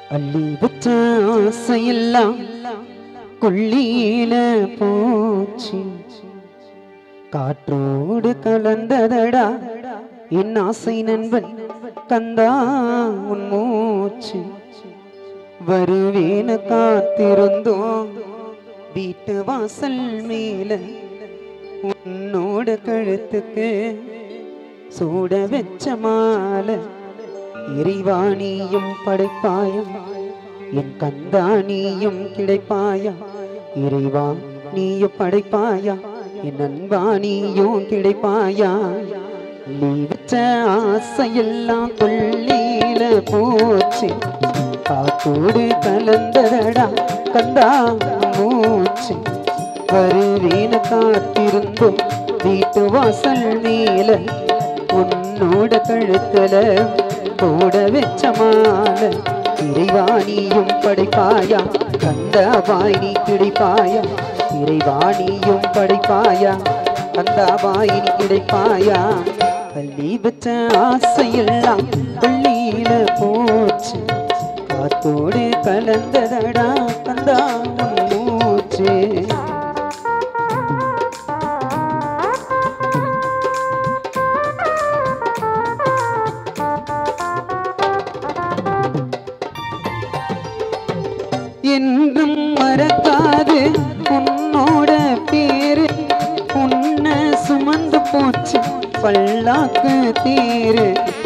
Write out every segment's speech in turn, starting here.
அள்ளி வச்ச ஆசையெல்லாம் கொள்ளியில போச்சு காற்றோடு கலந்ததடா என் ஆசை நண்பன் கந்தா உன் மூச்சு வருவேன காத்திருந்தோம் வீட்டு வாசல் மேல உன்னோட கழுத்துக்கு சூட வெச்ச மாலை இறைவாணியும் படைப்பாயம் என் கந்தானியும் கிடைப்பாயா இறைவா நீயும் படைப்பாயா என் அன்பா நீயும் கிடைப்பாயா நீ வச்ச ஆசையெல்லாம் கொள்ளியில போச்சு காத்தோடு கலந்ததடா கந்தா மூச்சு வருவேன காத்திருந்தோம் வீட்டு வாசல் மேல உன்னோட கழுத்துல போட வெச்ச மாலை இறைவாணியும் படைப்பாயா கந்தவாய் நீ கிடைப்பாயா இறைவாணியும் படைப்பாயா கந்தவாய் நீ கிடைப்பாயா பள்ளி வச்ச ஆசையெல்லாம் பள்ளியில போச்சு காத்தோடு கலந்ததடா கந்தா உன் மூச்சு என்றும் மறக்காது உன்னோட பேரு உன்னை சுமந்து போச்சு பல்லாக்கு தேரு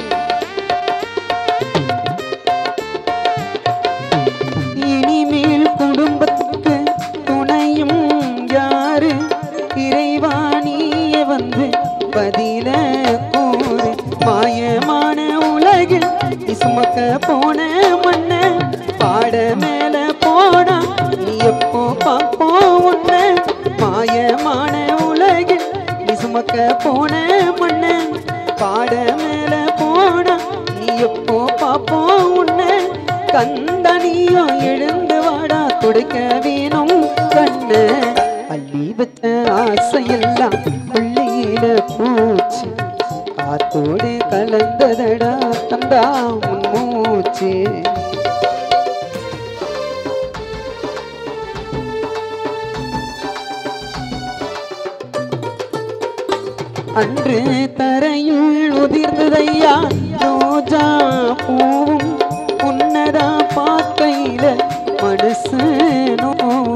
இனிமேல் குடும்பத்துக்கு துணையும் யாரு இறைவாணிய வந்து பதில கூறு மாயமான உலகில் நீ சுமக்க போன மண்ண பாட மேல போனா நீ எப்போ பார்ப்போம் உன்ன மாயமான உலகில் நீ சுமக்க போன மண்ண பாட மேல போனா நீ எப்போ பார்ப்போம் உன்ன கந்தனியோ எழுந்து வாடா துடைக்க வேணும் கண்ணு அள்ளி வச்ச ஆசையெல்லாம் உள்ளியில பூச்சி காத்தோடு கலந்ததடா கந்தா உன் மூச்சு அன்று தரையுள் உதிர்ந்ததையா ரோஜா பூவும் உன்னதா பார்க்கையில மனசனோ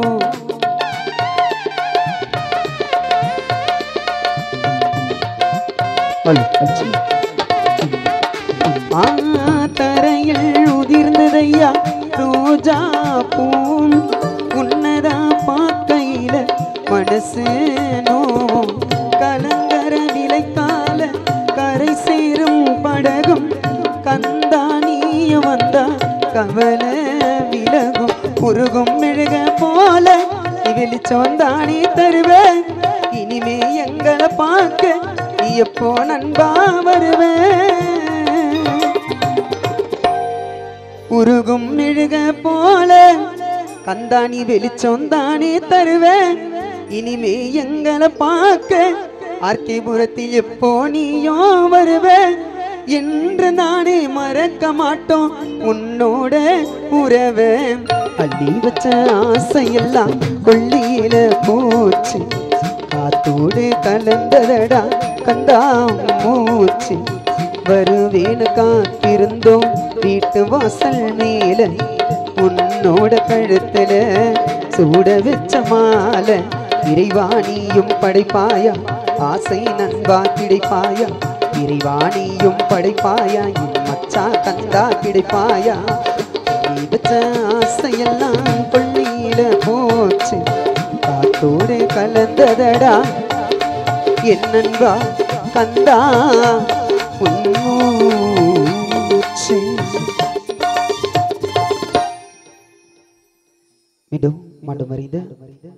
ஆ, தரையில் உதிர்ந்ததையா ரோஜா பூவும் உன்னதா பார்க்கையில மனசு நோவும் கலங்கர நிலைக்கால கரை சேரும் படகும் கந்தானிய வந்தா கவலை விலகும் உருகும் மெழுக போல நீ வெளிச்சம் தானே தருவேன் இனிமே எங்களை பார்க்க நீ எப்போ நண்பா வருவேன் உருகும் மெழுக போல கந்தாணி வெளிச்சம் தானே தருவேன் இனிமே எங்களை பார்க்க ஆர்த்திபுரத்தில் எப்போ நீயோ வருவேன் என்று நானே மறக்க மாட்டோம் உன்னோட உறவே அள்ளி வச்ச ஆசையெல்லாம் கொள்ளியில போச்சு காத்தோடு கலந்ததடா கந்தா மூச்சு வருவேன்னு காத்திருந்தோம் வீட்டு வாசல் மேல உன்னோட கழுத்துல சூட வச்ச மாலை இறைவாணியும் படைப்பாயா ஆசை நண்பா கிடைப்பாயா இறைவாணியும் படைப்பாயா என் மச்சா கந்தா கிடைப்பாயா நீ வச்ச ஆசையெல்லாம் கொள்ளியில போச்சு காத்தோடு கலந்ததடா என் நண்பா கந்தா உன் மூச்சு. மீண்டும் மாண்டு மறிந்த